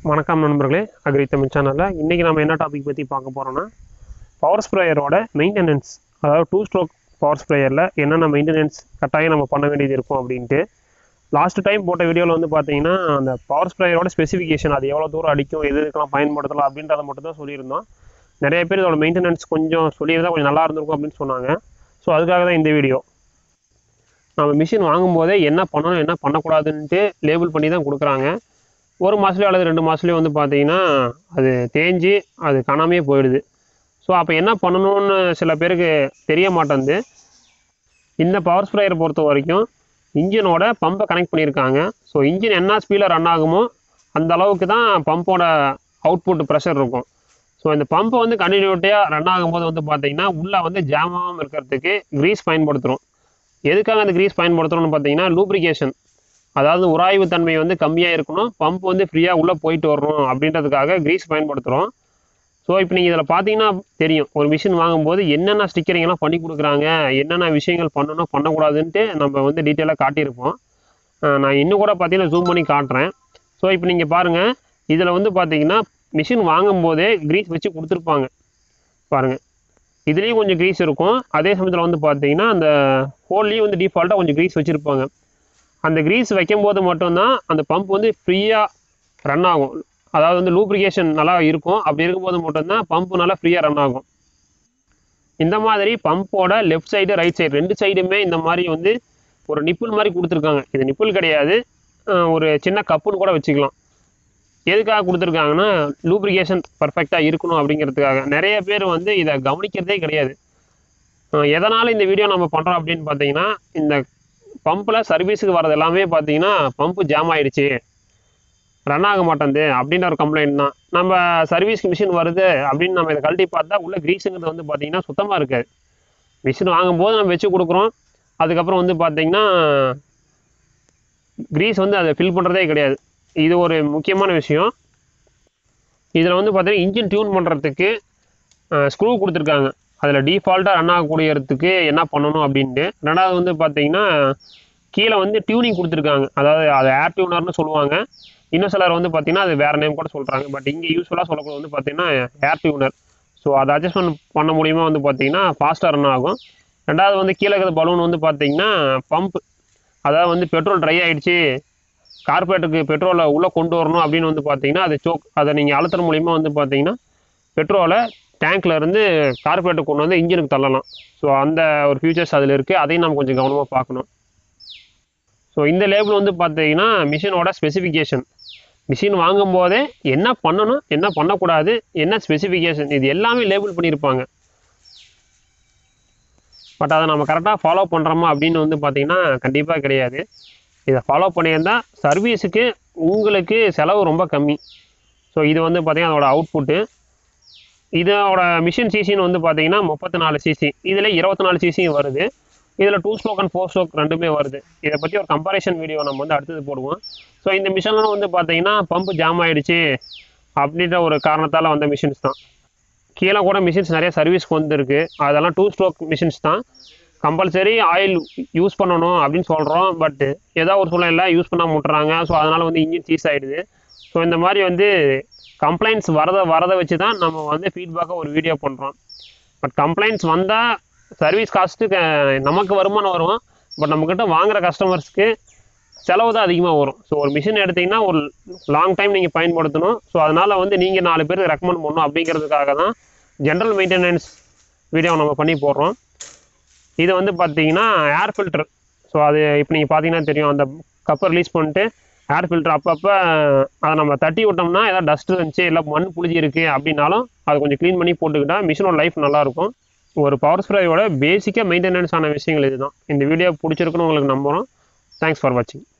வணக்கம் நண்பர்களே அக்ரி தமிழ் சேனலில் இன்றைக்கி நம்ம என்ன டாபிக் பற்றி பார்க்க போகிறோன்னா பவர் ஸ்ப்ரேயரோட மெயின்டெனன்ஸ் அதாவது டூ ஸ்ட்ரோக் பவர் ஸ்ப்ரேயரில் என்னென்ன மெயின்டெனன்ஸ் கட்டாயம் நம்ம பண்ண வேண்டியது இருக்கும் அப்படின்ட்டு லாஸ்ட் டைம் போட்ட வீடியோவில் வந்து பார்த்தீங்கன்னா அந்த பவர் ஸ்ப்ரேயரோட ஸ்பெசிஃபிகேஷன் அது எவ்வளோ தூரம் அடிக்கும் எது எதுக்கெல்லாம் பயன்படுத்தலாம் அப்படின்றத மட்டும் தான் சொல்லியிருந்தோம் நிறைய பேர் இதோட மெயின்டெனன்ஸ் கொஞ்சம் சொல்லியிருந்தா கொஞ்சம் நல்லா இருந்திருக்கும் அப்படின்னு சொன்னாங்க ஸோ அதுக்காக தான் இந்த வீடியோ நம்ம மிஷின் வாங்கும்போதே என்ன பண்ணணும் என்ன பண்ணக்கூடாதுன்ட்டு லேபிள் பண்ணி தான் கொடுக்குறாங்க ஒரு மாதத்துலையோ அல்லது ரெண்டு மாதத்துலையோ வந்து பார்த்தீங்கன்னா அது தேஞ்சு அது காணாமையே போயிடுது ஸோ அப்போ என்ன பண்ணணும்னு சில பேருக்கு தெரிய மாட்டேங்குது இந்த பவர் ஸ்ப்ரேயரை பொறுத்த வரைக்கும் இன்ஜினோட பம்பை கனெக்ட் பண்ணியிருக்காங்க ஸோ இன்ஜின் என்ன ஸ்பீடில் ரன் ஆகுமோ அந்த அளவுக்கு தான் பம்போட அவுட்புட் ப்ரெஷர் இருக்கும் ஸோ இந்த பம்பை வந்து கண்டினியூட்டியாக ரன் ஆகும்போது வந்து பார்த்தீங்கன்னா உள்ளே வந்து ஜாம் ஆகாமல் இருக்கிறதுக்கு க்ரீஸ் பயன்படுத்துகிறோம் எதுக்காக அந்த க்ரீஸ் பயன்படுத்துகிறோம்னு பார்த்தீங்கன்னா லூப்ரிகேஷன் அதாவது உராய்வு தன்மை வந்து கம்மியாக இருக்கணும் பம்ப் வந்து ஃப்ரீயாக உள்ளே போயிட்டு வரணும் அப்படின்றதுக்காக க்ரீஸ் பயன்படுத்துகிறோம் ஸோ இப்போ நீங்கள் இதில் பார்த்தீங்கன்னா தெரியும் ஒரு மிஷின் வாங்கும்போது என்னென்ன ஸ்டிக்கரிங்லாம் பண்ணி கொடுக்குறாங்க என்னென்ன விஷயங்கள் பண்ணணும் பண்ணக்கூடாதுன்ட்டு நம்ம வந்து டீட்டெயிலாக காட்டியிருப்போம் அஹ் நான் இன்னும் கூட பார்த்தீங்கன்னா ஜூம் பண்ணி காட்டுறேன் ஸோ இப்போ நீங்கள் பாருங்கள் இதில் வந்து பார்த்தீங்கன்னா மிஷின் வாங்கும்போதே க்ரீஸ் வச்சு கொடுத்துருப்பாங்க பாருங்கள் இதுலேயும் கொஞ்சம் க்ரீஸ் இருக்கும் அதே சமயத்தில் வந்து பார்த்தீங்கன்னா அந்த ஹோல்லையும் வந்து டிஃபால்ட்டாக கொஞ்சம் க்ரீஸ் வச்சுருப்பாங்க அந்த க்ரீஸ் வைக்கும்போது மட்டும்தான் அந்த பம்ப் வந்து ஃப்ரீயாக ரன் ஆகும் அதாவது வந்து லூப்ரிகேஷன் நல்லா இருக்கும் அப்படி இருக்கும்போது மட்டும்தான் பம்ப் நல்லா ஃப்ரீயாக ரன் ஆகும் இந்த மாதிரி பம்போட லெஃப்ட் சைடு ரைட் சைடு ரெண்டு சைடுமே இந்த மாதிரி வந்து ஒரு நிப்புல் மாதிரி கொடுத்துருக்காங்க இது நிப்புல் கிடையாது அஹ் ஒரு சின்ன கப்புன்னு கூட வச்சுக்கலாம் எதுக்காக கொடுத்துருக்காங்கன்னா லூப்ரிகேஷன் பர்ஃபெக்டாக இருக்கணும் அப்படிங்கிறதுக்காக நிறைய பேர் வந்து இதை கவனிக்கிறதே கிடையாது அஹ் எதனால் இந்த வீடியோ நம்ம பண்ணுறோம் அப்படின்னு பார்த்தீங்கன்னா இந்த பம்பில் சர்வீஸுக்கு வர்றது எல்லாமே பார்த்தீங்கன்னா பம்பு ஜாம் ஆயிடுச்சு ரன் ஆக மாட்டேங்குது அப்படின்ற ஒரு கம்ப்ளைண்ட் தான் நம்ம சர்வீஸ்க்கு மிஷின் வருது அப்படின்னு நம்ம இதை கழட்டி பார்த்தா உள்ள க்ரீஸுங்கிறது வந்து பார்த்தீங்கன்னா சுத்தமாக இருக்காது மிஷின் வாங்கும்போது நம்ம வச்சு கொடுக்குறோம் அதுக்கப்புறம் வந்து பார்த்தீங்கன்னா க்ரீஸ் வந்து அதை ஃபில் பண்ணுறதே கிடையாது இது ஒரு முக்கியமான விஷயம் இதில் வந்து பார்த்தீங்கன்னா இன்ஜின் டியூன் பண்ணுறதுக்கு ஸ்க்ரூ கொடுத்துருக்காங்க அதில் டிஃபால்ட்டாக ரன் ஆகக்கூடியதுக்கு என்ன பண்ணணும் அப்படின்ட்டு ரெண்டாவது வந்து பார்த்தீங்கன்னா கீழே வந்து டியூனிங் கொடுத்துருக்காங்க அதாவது அது ஏர் டியூனர்னு சொல்லுவாங்க இன்னும் சிலர் வந்து பார்த்தீங்கன்னா அது வேறு நேம் கூட சொல்கிறாங்க பட் இங்கே யூஸ்ஃபுல்லாக சொல்லக்கூடாது வந்து பார்த்தீங்கன்னா ஏர் டியூனர் ஸோ அதை அட்ஜஸ்ட்மெண்ட் பண்ண முடியுமா வந்து பார்த்தீங்கன்னா ஃபாஸ்ட்டாக ரன் ஆகும் ரெண்டாவது வந்து கீழே இருக்கிற பலூன் வந்து பார்த்தீங்கன்னா பம்ப் அதாவது வந்து பெட்ரோல் ட்ரை ஆகிடுச்சு கார்பரேட்டுக்கு பெட்ரோலை உள்ளே கொண்டு வரணும் அப்படின்னு வந்து பார்த்தீங்கன்னா அது சோக் அதை நீங்கள் அழுத்துற மூலிமா வந்து பார்த்தீங்கன்னா பெட்ரோலை டேங்க்ல இருந்து கார்பரேட்டுக்கு கொண்டு வந்து இன்ஜினுக்கு தள்ளலாம் ஸோ அந்த ஒரு ஃபியூச்சர்ஸ் அதில் இருக்குது அதையும் நம்ம கொஞ்சம் கவனமாக பார்க்கணும் ஸோ இந்த லேபிள் வந்து பார்த்தீங்கன்னா மிஷினோட ஸ்பெசிஃபிகேஷன் மிஷின் வாங்கும் போதே என்ன பண்ணணும் என்ன பண்ணக்கூடாது என்ன ஸ்பெசிஃபிகேஷன் இது எல்லாமே லேபிள் பண்ணியிருப்பாங்க பட் அதை நம்ம கரெக்டாக ஃபாலோ பண்ணுறோமா அப்படின்னு வந்து பார்த்தீங்கன்னா கண்டிப்பாக கிடையாது இதை ஃபாலோ பண்ணியிருந்தால் சர்வீஸுக்கு உங்களுக்கு செலவு ரொம்ப கம்மி ஸோ இது வந்து பார்த்தீங்கன்னா அதோட அவுட்புட்டு இதோட மிஷின் சிசின்னு வந்து பார்த்தீங்கன்னா முப்பத்தி நாலு சிசி இதில் இருபத்தி நாலு சிசியும் வருது இதில் two stroke and four stroke ரெண்டுமே வருது இதை பற்றி ஒரு கம்பேரிஷன் வீடியோ நம்ம வந்து அடுத்தது போடுவோம் ஸோ இந்த மிஷின்லாம் வந்து பார்த்தீங்கன்னா பம்பு ஜாம் ஆயிடுச்சு அப்படின்ற ஒரு காரணத்தால் வந்த மிஷின்ஸ் தான் கீழே கூட மிஷின்ஸ் நிறைய சர்வீஸ்க்கு வந்துருக்கு அதெல்லாம் டூ ஸ்ட்ரோக் மிஷின்ஸ் தான் கம்பல்சரி ஆயில் யூஸ் பண்ணணும் அப்படின்னு சொல்கிறோம் பட் ஏதோ ஒரு சூழ்நிலை யூஸ் பண்ணாம முட்டுறாங்க ஸோ அதனால் வந்து இன்ஜின் சீஸ் ஆகிடுது ஸோ இந்த மாதிரி வந்து கம்ப்ளைண்ட்ஸ் வரதை வரதை வச்சு தான் நம்ம வந்து ஃபீட்பேக்காக ஒரு வீடியோ பண்ணுறோம் பட் கம்ப்ளைண்ட்ஸ் வந்தால் சர்வீஸ் காஸ்ட்டு நமக்கு வருமானம் வரும் பட் நம்மக்கிட்ட வாங்குகிற கஸ்டமர்ஸ்க்கு செலவு தான் அதிகமாக வரும் ஸோ ஒரு மிஷின் எடுத்திங்கன்னா ஒரு லாங் டைம் நீங்கள் பயன்படுத்தணும் ஸோ அதனால் வந்து நீங்கள் நாலு பேருக்கு ரெக்கமெண்ட் பண்ணணும் அப்படிங்கிறதுக்காக தான் ஜென்ரல் மெயின்டெனன்ஸ் வீடியோ நம்ம பண்ணி போடுறோம் இது வந்து பார்த்தீங்கன்னா ஏர் ஃபில்டர் ஸோ அது இப்போ நீங்கள் பார்த்தீங்கன்னா தெரியும் அந்த கப்பை ரிலீஸ் பண்ணிட்டு ஏர் ஃபில்டர் அப்பப்போ அதை நம்ம தட்டி விட்டோம்னா ஏதாவது டஸ்ட் இருந்துச்சு இல்லை மண் புளிஞ்சி இருக்குது அப்படின்னாலும் அதை கொஞ்சம் க்ளீன் பண்ணி போட்டுக்கிட்டால் மிஷினோட லைஃப் நல்லாயிருக்கும் ஒரு பவர் ஸ்ப்ரேயோட பேசிக்காக மெயின்டெனன்ஸ் ஆன விஷயங்கள் இதுதான் இந்த வீடியோ பிடிச்சிருக்குன்னு உங்களுக்கு நம்புகிறோம் தேங்க்ஸ் ஃபார் வாட்சிங்